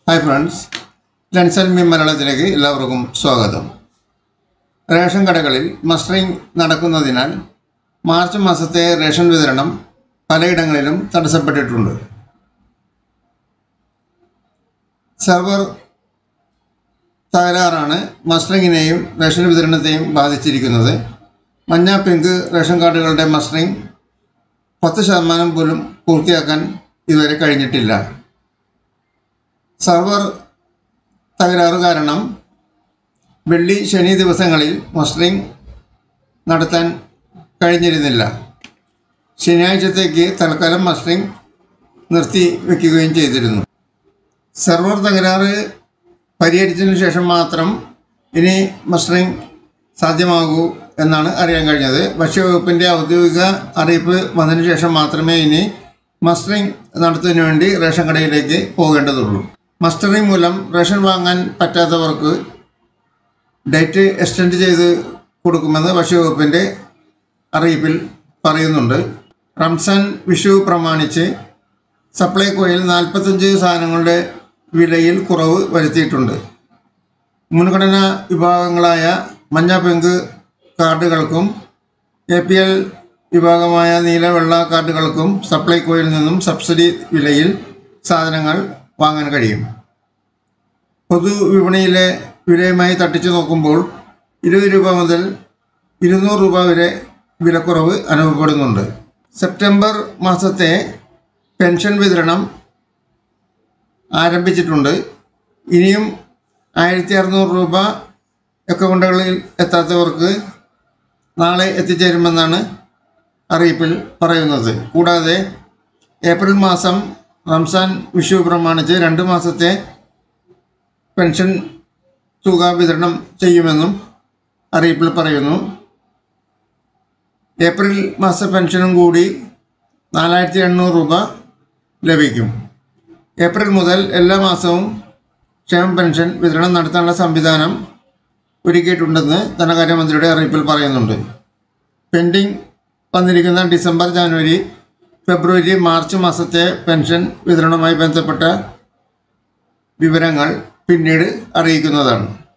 hi friends ലെൻസൽ മീൻ മലയാളത്തിലേക്ക് എല്ലാവർക്കും സ്വാഗതം റേഷൻ കടകളിൽ മസ്റ്ററിംഗ് നടക്കുന്നതിനാൽ മാർച്ച് മാസത്തെ റേഷൻ വിതരണം പലയിടങ്ങളിലും തടസ്സപ്പെട്ടിട്ടുണ്ട് സെർവർ തകരാറാണ് മസ്റ്ററിങ്ങിനെയും റേഷൻ വിതരണത്തെയും ബാധിച്ചിരിക്കുന്നത് മഞ്ഞ പിങ്ക് റേഷൻ കാർഡുകളുടെ മസ്റ്ററിംഗ് പത്ത് ശതമാനം പോലും പൂർത്തിയാക്കാൻ ഇതുവരെ കഴിഞ്ഞിട്ടില്ല സർവർ തകരാറ് കാരണം വെള്ളി ശനി ദിവസങ്ങളിൽ മസ്റ്ററിംഗ് നടത്താൻ കഴിഞ്ഞിരുന്നില്ല ശനിയാഴ്ചത്തേക്ക് തൽക്കാലം മസ്റ്ററിംഗ് നിർത്തി വയ്ക്കുകയും ചെയ്തിരുന്നു സെർവർ തകരാറ് പരിഹരിച്ചതിന് ശേഷം മാത്രം ഇനി മസ്റ്ററിംഗ് സാധ്യമാകൂ എന്നാണ് അറിയാൻ കഴിഞ്ഞത് ഭക്ഷ്യവകുപ്പിൻ്റെ ഔദ്യോഗിക അറിയിപ്പ് വന്നതിന് ശേഷം മാത്രമേ ഇനി മസ്റ്ററിംഗ് നടത്തുന്നതിന് വേണ്ടി റേഷൻ കടയിലേക്ക് പോകേണ്ടതുള്ളൂ മസ്റ്ററിംഗ് മൂലം റേഷൻ വാങ്ങാൻ പറ്റാത്തവർക്ക് ഡേറ്റ് എക്സ്റ്റെൻഡ് ചെയ്ത് കൊടുക്കുമെന്ന് ഭക്ഷ്യവകുപ്പിൻ്റെ അറിയിപ്പിൽ പറയുന്നുണ്ട് റംസാൻ വിഷു പ്രമാണിച്ച് സപ്ലൈകോയിൽ നാൽപ്പത്തഞ്ച് സാധനങ്ങളുടെ വിലയിൽ കുറവ് വരുത്തിയിട്ടുണ്ട് മുൻഗണനാ വിഭാഗങ്ങളായ മഞ്ഞ പിങ്ക് കാർഡുകൾക്കും എ പി എൽ വിഭാഗമായ നീല വെള്ള കാർഡുകൾക്കും സപ്ലൈകോയിൽ നിന്നും സബ്സിഡി വിലയിൽ സാധനങ്ങൾ വാങ്ങാൻ കഴിയും പൊതുവിപണിയിലെ വിലയുമായി തട്ടിച്ചു നോക്കുമ്പോൾ ഇരുപത് രൂപ മുതൽ ഇരുന്നൂറ് രൂപ വരെ വിലക്കുറവ് അനുഭവപ്പെടുന്നുണ്ട് സെപ്റ്റംബർ മാസത്തെ പെൻഷൻ വിതരണം ആരംഭിച്ചിട്ടുണ്ട് ഇനിയും ആയിരത്തി അറുന്നൂറ് രൂപ അക്കൗണ്ടുകളിൽ എത്താത്തവർക്ക് നാളെ എത്തിച്ചേരുമെന്നാണ് അറിയിപ്പിൽ പറയുന്നത് കൂടാതെ ഏപ്രിൽ മാസം റംസാൻ വിഷു പ്രമാണിച്ച് രണ്ട് മാസത്തെ പെൻഷൻ തുക വിതരണം ചെയ്യുമെന്നും അറിയിപ്പിൽ പറയുന്നു ഏപ്രിൽ മാസ പെൻഷനും കൂടി നാലായിരത്തി എണ്ണൂറ് രൂപ ലഭിക്കും ഏപ്രിൽ മുതൽ എല്ലാ മാസവും ക്ഷേമ പെൻഷൻ വിതരണം നടത്താനുള്ള സംവിധാനം ഒരുക്കിയിട്ടുണ്ടെന്ന് ധനകാര്യമന്ത്രിയുടെ അറിയിപ്പിൽ പറയുന്നുണ്ട് പെൻഡിങ് വന്നിരിക്കുന്ന ഡിസംബർ ജാനുവരി ഫെബ്രുവരി മാർച്ച് മാസത്തെ പെൻഷൻ വിതരണവുമായി ബന്ധപ്പെട്ട വിവരങ്ങൾ പിന്നീട് അറിയിക്കുന്നതാണ്